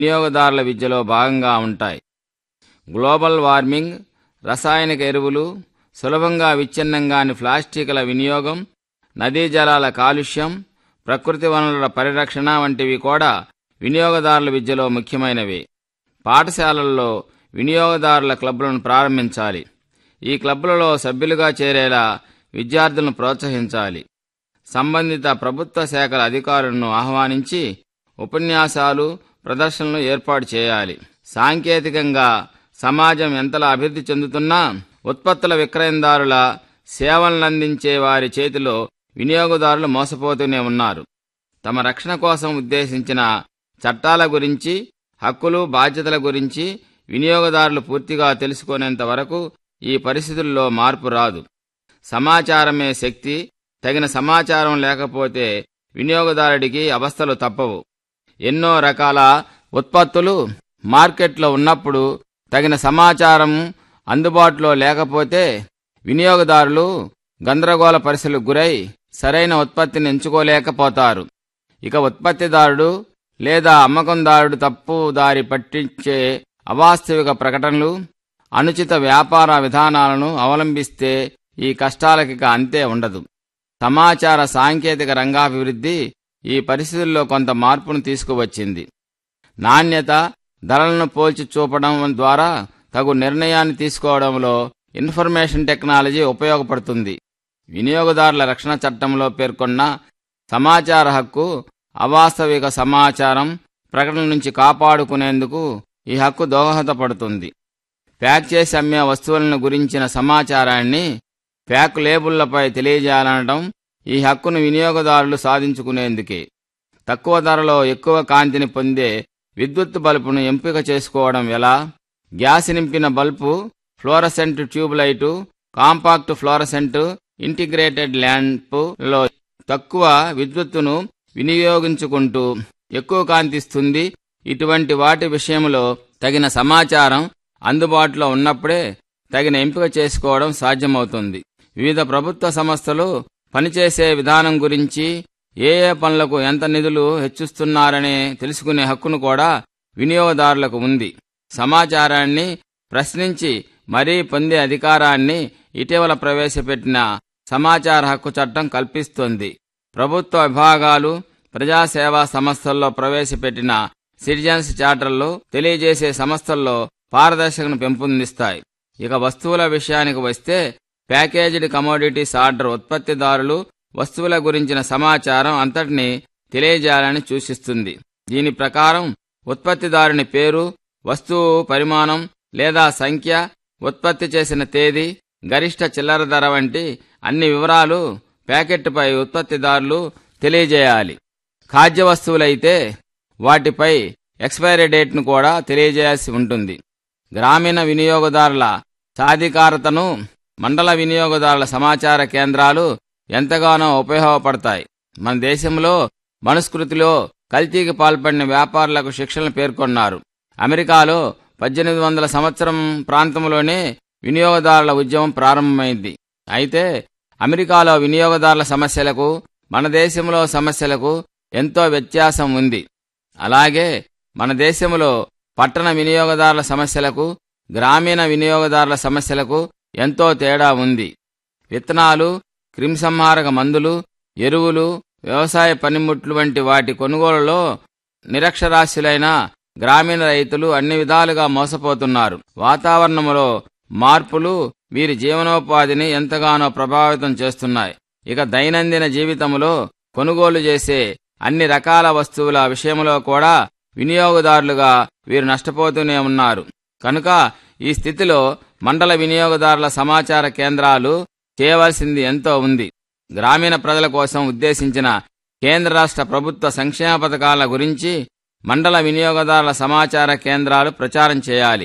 వినియోగదారుల విద్యలో భాగంగా ఉంటాయి గ్లోబల్ వార్మింగ్ రసాయనిక ఎరువులు సులభంగా విచ్ఛిన్నంగాని ప్లాస్టిక్ల వినియోగం నదీ జలాల కాలుష్యం ప్రకృతి వనరుల పరిరక్షణ వంటివి కూడా వినియోగదారుల విద్యలో ముఖ్యమైనవి పాఠశాలల్లో వినియోగదారుల క్లబ్లను ప్రారంభించాలి ఈ క్లబ్లలో సభ్యులుగా చేరేలా విద్యార్థులను ప్రోత్సహించాలి సంబంధిత ప్రభుత్వ శాఖల అధికారులను ఆహ్వానించి ఉపన్యాసాలు ప్రదర్శనలు ఏర్పాటు చేయాలి సాంకేతికంగా సమాజం ఎంతలా అభివృద్ధి చెందుతున్నా ఉత్పత్తుల విక్రయందారుల సేవలనందించే వారి చేతిలో వినియోగదారులు మోసపోతూనే ఉన్నారు తమ రక్షణ కోసం ఉద్దేశించిన చట్టాల గురించి హక్కులు బాధ్యతల గురించి వినియోగదారులు పూర్తిగా తెలుసుకునేంత వరకు ఈ పరిస్థితుల్లో మార్పు రాదు సమాచారమే శక్తి తగిన సమాచారం లేకపోతే వినియోగదారుడికి అవస్థలు తప్పవు ఎన్నో రకాల ఉత్పత్తులు మార్కెట్లో ఉన్నప్పుడు తగిన సమాచారం అందుబాటులో లేకపోతే వినియోగదారులు గందరగోళ పరిస్థితులకు గురై సరైన ఉత్పత్తిని ఎంచుకోలేకపోతారు ఇక ఉత్పత్తిదారుడు లేదా అమ్మకందారుడు తప్పు దారి పట్టించే అవాస్తవిక ప్రకటనలు అనుచిత వ్యాపార విధానాలను అవలంబిస్తే ఈ కష్టాలకిక అంతే ఉండదు సమాచార సాంకేతిక రంగాభివృద్ధి ఈ పరిస్థితుల్లో కొంత మార్పును తీసుకువచ్చింది నాణ్యత ధరలను పోల్చి చూపడం ద్వారా తగు నిర్ణయాన్ని తీసుకోవడంలో ఇన్ఫర్మేషన్ టెక్నాలజీ ఉపయోగపడుతుంది వినియోగదారుల రక్షణ చట్టంలో పేర్కొన్న సమాచార హక్కు అవాస్తవిక సమాచారం ప్రకటన నుంచి కాపాడుకునేందుకు ఈ హక్కు దోహదపడుతుంది ప్యాక్ చేసి అమ్మే వస్తువులను గురించిన సమాచారాన్ని ప్యాక్ లేబుళ్లపై తెలియజేయాలనడం ఈ హక్కును వినియోగదారులు సాధించుకునేందుకే తక్కువ ధరలో ఎక్కువ కాంతిని పొందే విద్యుత్ బల్బును ఎంపిక చేసుకోవడం ఎలా గ్యాస్ నింపిన bulb fluorescent tube light compact fluorescent integrated ల్యాంపులో తక్కువ విద్యుత్తును వినియోగించుకుంటూ ఎక్కువ కాంతిస్తుంది ఇటువంటి వాటి విషయంలో తగిన సమాచారం అందుబాటులో ఉన్నప్పుడే తగిన ఎంపిక చేసుకోవడం సాధ్యమవుతుంది వివిధ ప్రభుత్వ సంస్థలు పనిచేసే విధానం గురించి ఏ ఏ పనులకు ఎంత నిధులు హెచ్చిస్తున్నారనే తెలుసుకునే హక్కును కూడా వినియోగదారులకు ఉంది సమాచారాన్ని ప్రశ్నించి మరీ పొందే అధికారాన్ని ఇటీవల ప్రవేశపెట్టిన సమాచార హక్కు చట్టం కల్పిస్తోంది ప్రభుత్వ విభాగాలు ప్రజాసేవా సంస్థల్లో ప్రవేశపెట్టిన సిటిజన్స్ చార్టర్లు తెలియజేసే సంస్థల్లో పారదర్శకను పెంపొందిస్తాయి ఇక వస్తువుల విషయానికి వస్తే ప్యాకేజ్డ్ కమోడిటీస్ ఆర్డర్ ఉత్పత్తిదారులు వస్తువుల గురించిన సమాచారం అంతటిని తెలియజేయాలని సూచిస్తుంది దీని ప్రకారం ఉత్పత్తిదారుని పేరు వస్తువు పరిమాణం లేదా సంఖ్య ఉత్పత్తి చేసిన తేదీ గరిష్ట చిల్లర ధర వంటి అన్ని వివరాలు ప్యాకెట్పై ఉత్పత్తిదారులు తెలియజేయాలి ఖాద్య వస్తువులైతే వాటిపై ఎక్స్పైరీ డేట్ను కూడా తెలియజేయాల్సి ఉంటుంది గ్రామీణ వినియోగదారుల సాధికారతను మండల వినియోగదారుల సమాచార కేంద్రాలు ఎంతగానో ఉపయోగపడతాయి మన దేశంలో మనుస్కృతిలో కల్తీకి పాల్పడిన వ్యాపారులకు శిక్షలను పేర్కొన్నారు అమెరికాలో పద్దెనిమిది వందల సంవత్సరం ప్రాంతంలోనే వినియోగదారుల ఉద్యమం ప్రారంభమైంది అయితే అమెరికాలో వినియోగదారుల సమస్యలకు మన దేశంలో సమస్యలకు ఎంతో వ్యత్యాసం ఉంది అలాగే మన దేశంలో పట్టణ వినియోగదారుల సమస్యలకు గ్రామీణ వినియోగదారుల సమస్యలకు ఎంతో తేడా ఉంది విత్తనాలు క్రిమిసంహారక మందులు ఎరువులు వ్యవసాయ పనిముట్లు వంటి వాటి కొనుగోలులో నిరక్షరాస్యులైన గ్రామీణ రైతులు అన్ని విధాలుగా మోసపోతున్నారు వాతావరణంలో మార్పులు వీరి జీవనోపాధిని ఎంతగానో ప్రభావితం చేస్తున్నాయి ఇక దైనందిన జీవితంలో కొనుగోలు చేసే అన్ని రకాల వస్తువుల విషయంలో కూడా వినియోగదారులుగా వీరు నష్టపోతూనే ఉన్నారు కనుక ఈ స్థితిలో మండల వినియోగదారుల సమాచార కేంద్రాలు చేయవలసింది ఎంతో ఉంది గ్రామీణ ప్రజల కోసం ఉద్దేశించిన కేంద్ర రాష్ట్ర ప్రభుత్వ సంక్షేమ పథకాల గురించి మండల వినియోగదారుల సమాచార కేంద్రాలు ప్రచారం చేయాలి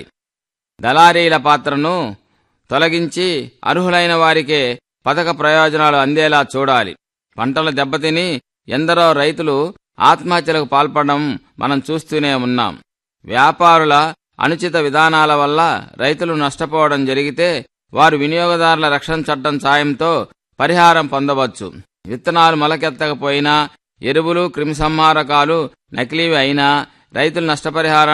దళారీల పాత్రను తొలగించి అర్హులైన వారికే పథక ప్రయోజనాలు అందేలా చూడాలి పంటలు దెబ్బతిని ఎందరో రైతులు ఆత్మహత్యలకు పాల్పడడం మనం చూస్తూనే ఉన్నాం వ్యాపారుల అనుచిత విధానాల వల్ల రైతులు నష్టపోవడం జరిగితే వారు వినియోగదారుల రక్షణ చట్టం సాయంతో పరిహారం పొందవచ్చు విత్తనాలు మొలకెత్తకపోయినా ఎరువులు క్రిమిసంహారకాలు నకిలీవి అయినా రైతులు నష్టపరిహారం